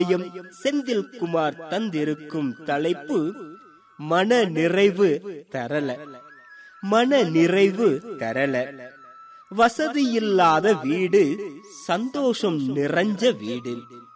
M Senthilkumar தந்திருக்கும் தலைப்பு மன நிறைவு தரல மன நிறைவு தரல வசதியில்லாத வீடு சந்தோஷம் நிறைஞ்ச வீடு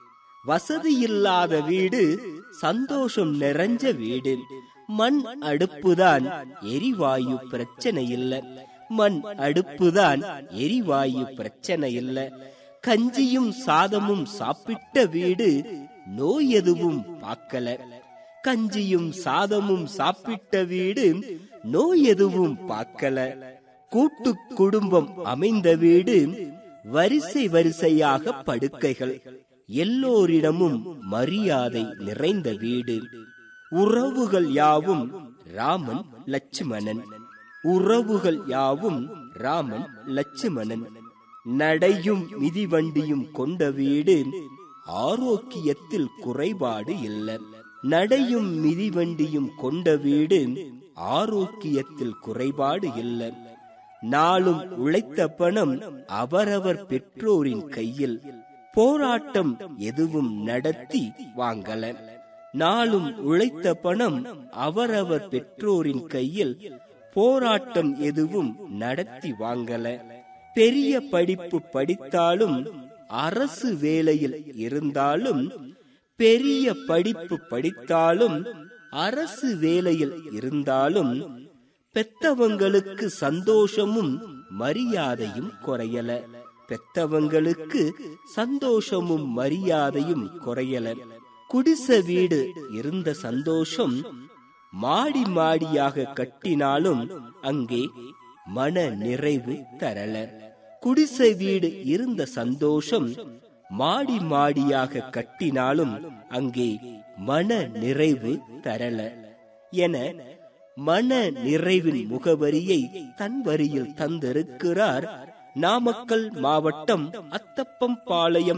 வசதியில்லாத வீடு சந்தோஷம் நிறைஞ்ச வீடு மண் அடுப்புதான் எரிவாயு பிரச்சனை இல்ல மண் அடுப்புதான் எரிவாயு பிரச்சனை இல்ல கஞ்சியும் சாதமும் சாப்பிட்ட வீடு நோய் எதுவும் பார்க்கல கஞ்சியும் சாதமும் சாப்பிட்ட வீடு நோய் எதுவும் பார்க்கல கூட்டு குடும்பம் அமைந்த வீடு வரிசை வரிசையாக படுக்கைகள் எல்லோரிடமும் மரியாதை நிறைந்த வீடு உறவுகள் யாவும் ராமன் லட்சுமணன் உறவுகள் யாவும் ராமன் லட்சுமணன் நடையும் மிதிவண்டியும் கொண்ட வீடு ஆரோக்கியத்தில் குறைபாடு இல்லை நடையும் மிதிவண்டியும் கொண்ட வீடு ஆரோக்கியத்தில் குறைபாடு இல்லை நாளும் உழைத்த பணம் அவரவர் பெற்றோரின் கையில் போராட்டம் எதுவும் நடத்தி வாங்கல நாளும் உழைத்த பணம் அவரவர் பெற்றோரின் கையில் போராட்டம் எதுவும் நடத்தி வாங்கல பெரிய படிப்பு படித்தாலும் அரசு வேலையில் இருந்தாலும் பெரிய படிப்பு படித்தாலும் அரசு வேலையில் இருந்தாலும் பெத்தவங்களுக்கு சந்தோஷமும் மரியாதையும் குறையல பெத்தவங்களுக்கு சந்தோஷமும் மரியாதையும் குறையல குடிசை வீடு இருந்த சந்தோஷம் மாடி மாடியாக கட்டினாலும் அங்கே மன நிறைவு தரல குடிசை வீடு இருந்த சந்தோஷம் மாடி மாடியாக கட்டினாலும் அங்கே மன நிறைவு தரல என மன நிறைவின் முகவரியை தன் வரியில் தந்திருக்கிறார் நாமக்கல் மாவட்டம் அத்தப்பம் பாளையம்